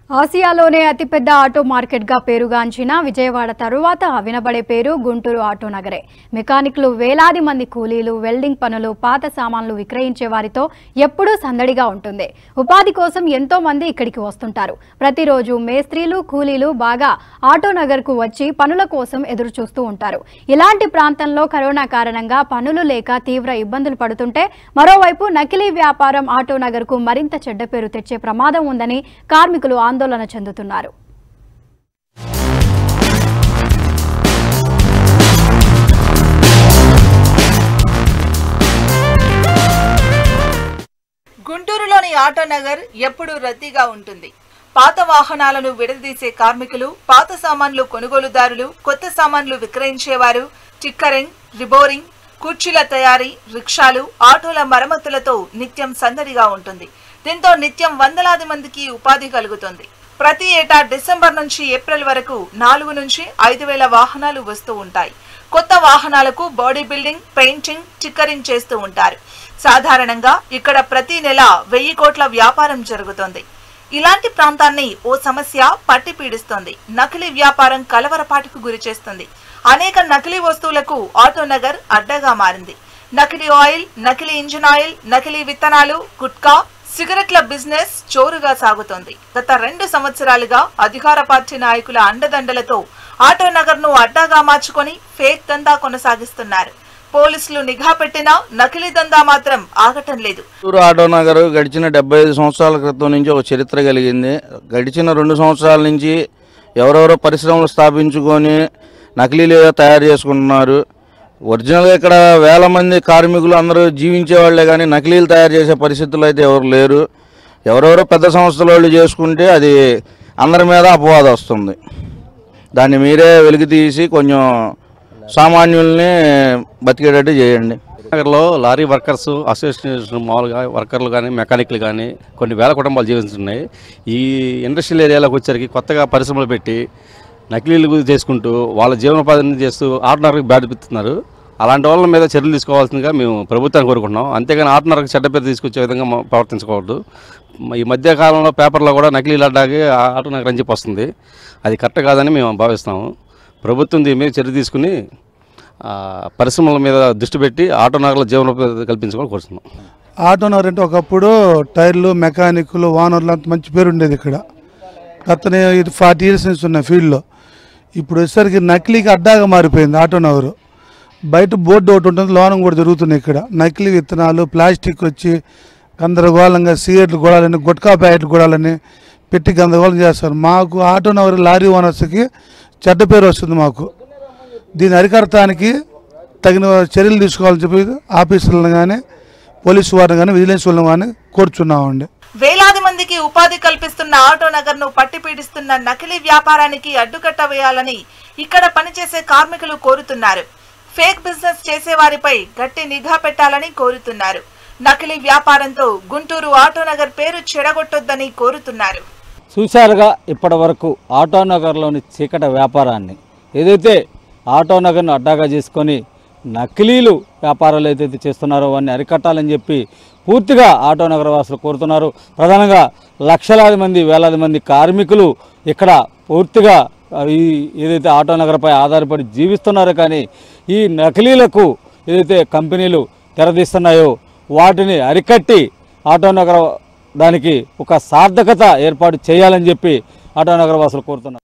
ఆసియాలోనే అతిపెద్ద ఆటో మార్కెట్గా పేరుగాంచిన విజయవాడ తరువాత వినబడే పేరు గుంటూరు ఆటో నగరే మెకానిక్లు వేలాది మంది కూలీలు వెల్డింగ్ పనులు పాత సామాన్లు విక్రయించే వారితో ఎప్పుడూ సందడిగా ఉంటుంది ఉపాధి కోసం ఎంతో మంది ఇక్కడికి వస్తుంటారు ప్రతిరోజు మేస్త్రీలు కూలీలు బాగా ఆటో నగర్కు వచ్చి పనుల కోసం ఎదురు చూస్తూ ఉంటారు ఇలాంటి ప్రాంతంలో కరోనా కారణంగా పనులు లేక తీవ్ర ఇబ్బందులు పడుతుంటే మరోవైపు నకిలీ వ్యాపారం ఆటో నగర్కు మరింత చెడ్డ పేరు తెచ్చే ప్రమాదం ఉందని కార్మికులు ఆందోళన చెందుతున్నారు గుంటూరులోని ఆటో నగర్ ఎప్పుడూ రద్దీగా ఉంటుంది పాత వాహనాలను విడదీసే కార్మికులు పాత సామాన్లు కొనుగోలుదారులు కొత్త సామాన్లు విక్రయించేవారు టిక్కరింగ్ రిబోరింగ్ కుర్చీల తయారీ రిక్షాలు ఆటోల మరమ్మతులతో నిత్యం సందడిగా ఉంటుంది దీంతో నిత్యం వందలాది మందికి ఉపాధి కలుగుతుంది ప్రతి ఏటా డిసెంబర్ నుంచి ఏప్రిల్ వరకు నాలుగు నుంచి ఐదు వేల వాహనాలు వస్తూ ఉంటాయి కొత్త వాహనాలకు బాడీ బిల్డింగ్ పెయింటింగ్ టిక్కరింగ్ చేస్తూ ఉంటారు సాధారణంగా ఇక్కడ ప్రతి నెల వెయ్యి కోట్ల వ్యాపారం జరుగుతోంది ఇలాంటి ప్రాంతాన్ని ఓ సమస్య పట్టి పీడిస్తోంది నకిలీ వ్యాపారం కలవరపాటుకు గురి చేస్తుంది అనేక నకిలీ వస్తువులకు ఆటో నగర్ అడ్డగా మారింది నకిలీ ఆయిల్ నకిలీ ఇంజిన్ ఆయిల్ నకిలీ విత్తనాలు గుట్కా సిగరెట్ల బిజినెస్ జోరుగా సాగుతోంది గత రెండు సంవత్సరాలుగా అధికార పార్టీ నాయకుల అండదండలతో ఆటో నగర్ ను అడ్డాగా మార్చుకొని ఫేక్ దందా కొనసాగిస్తున్నారు పోలీసులు నిఘా పెట్టినా నకిలీ దందా మాత్రం ఆగటం లేదు చిత్తూరు ఆటో నగర్ గడిచిన డెబ్బై ఐదు సంవత్సరాల క్రితం నుంచి ఒక చరిత్ర కలిగింది గడిచిన రెండు సంవత్సరాల నుంచి ఎవరెవరో పరిశ్రమలు స్థాపించుకొని నకిలీలు తయారు చేసుకుంటున్నారు ఒరిజినల్గా ఇక్కడ వేల మంది కార్మికులు అందరూ జీవించే వాళ్ళే కానీ నకిలీలు తయారు చేసే పరిస్థితులు అయితే ఎవరు లేరు ఎవరెవరో పెద్ద సంస్థల వాళ్ళు చేసుకుంటే అది అందరి మీద అపవాదం వస్తుంది దాన్ని మీరే వెలికి తీసి కొంచెం సామాన్యుల్ని బతికేటట్టు చేయండి నగర్లో లారీ వర్కర్స్ అసోసియేషన్ మామూలుగా వర్కర్లు కానీ మెకానిక్లు కానీ కొన్ని వేల కుటుంబాలు జీవిస్తున్నాయి ఈ ఇండస్ట్రియల్ ఏరియాలోకి వచ్చరికి కొత్తగా పరిశ్రమలు పెట్టి నకిలీలు చేసుకుంటూ వాళ్ళ జీవనోపాధిని చేస్తూ ఆటనర్కి బ్యాడ్పిస్తున్నారు అలాంటి వాళ్ళ మీద చర్యలు తీసుకోవాల్సిందిగా మేము ప్రభుత్వాన్ని కోరుకుంటున్నాం అంతేగాని ఆటనర్కి చెడ్డ పేరు తీసుకొచ్చే విధంగా మ- ప్రవర్తించకూడదు మ- ఈ మధ్య కాలంలో పేపర్లో కూడా నకిలీలు అడ్డాకి ఆటోనగర్ అని చెప్పి వస్తుంది అది కరెక్ట్ కాదని మేము భావిస్తాము ప్రభుత్వం దీని మీద చర్య తీసుకుని ఆ, పరిశ్రమల మీద దృష్టి పెట్టి ఆటో నగర్ల జీవనోపాధి కల్పించుకోవాలి కోరుతున్నాం ఆటో నగర్ అంటే ఒకప్పుడు టైర్లు మెకానిక్లు వానర్లు అంత మంచి పేరు ఉండేది ఇక్కడ గత ఇది ఫార్టీ ఇయర్స్ నుంచి ఉన్న ఫీల్డ్లో ఇప్పుడు వచ్చేసరికి నకిలీకి అడ్డాగా మారిపోయింది ఆటో నగరు బయట బోర్డు ఒకటి ఉంటుంది లోనం కూడా జరుగుతున్నాయి ఇక్కడ నకిలీ విత్తనాలు ప్లాస్టిక్ వచ్చి గందరగోళంగా సిగరెట్లు గొడాలని గుట్కా ప్యాకెట్లు గొడాలని పెట్టి గందరగోళం చేస్తారు మాకు ఆటో నగర్ లారీ ఓనర్స్కి చెడ్డ పేరు వస్తుంది మాకు దీన్ని అరికడటానికి తగిన చర్యలు తీసుకోవాలని చెప్పి ఆఫీసర్లను కానీ పోలీసు వారిని కానీ విజిలెన్స్ వాళ్ళని కానీ కోరుచున్నామండి వేలాది మందికి ఉపాధి కల్పిస్తున్న ఆటో నగర్ ను పట్టి పీడిస్తున్న నకిలీ వ్యాపారానికి అడ్డుకట్ట వేయాలని ఇక్కడ పనిచేసే కార్మికులు కోరుతున్నారు ఫేక్ బిజినెస్ చేసేవారిపై గట్టి నిఘా పెట్టాలని కోరుతున్నారు నకిలీ వ్యాపారంతో గుంటూరు ఆటో నగర్ పేరు చెడగొట్టొద్దని కోరుతున్నారు చూశారుగా ఇప్పటి వరకు ఆటోనగర్లోని చీకట వ్యాపారాన్ని ఏదైతే ఆటోనగర్ను అడ్డాగా చేసుకొని నకిలీలు వ్యాపారాలు ఏదైతే చేస్తున్నారో వాటిని అరికట్టాలని చెప్పి పూర్తిగా ఆటోనగర్ వాసులు కోరుతున్నారు ప్రధానంగా లక్షలాది మంది వేలాది మంది కార్మికులు ఇక్కడ పూర్తిగా ఆ, ఈ ఏదైతే ఆటోనగర్పై ఆధారపడి జీవిస్తున్నారో కానీ ఈ నకిలీలకు ఏదైతే కంపెనీలు తెరదీస్తున్నాయో వాటిని అరికట్టి ఆటోనగర్ దానికి ఒక సార్థకత ఏర్పాటు చేయాలని చెప్పి ఆటోనగర్ వాసులు కోరుతున్నారు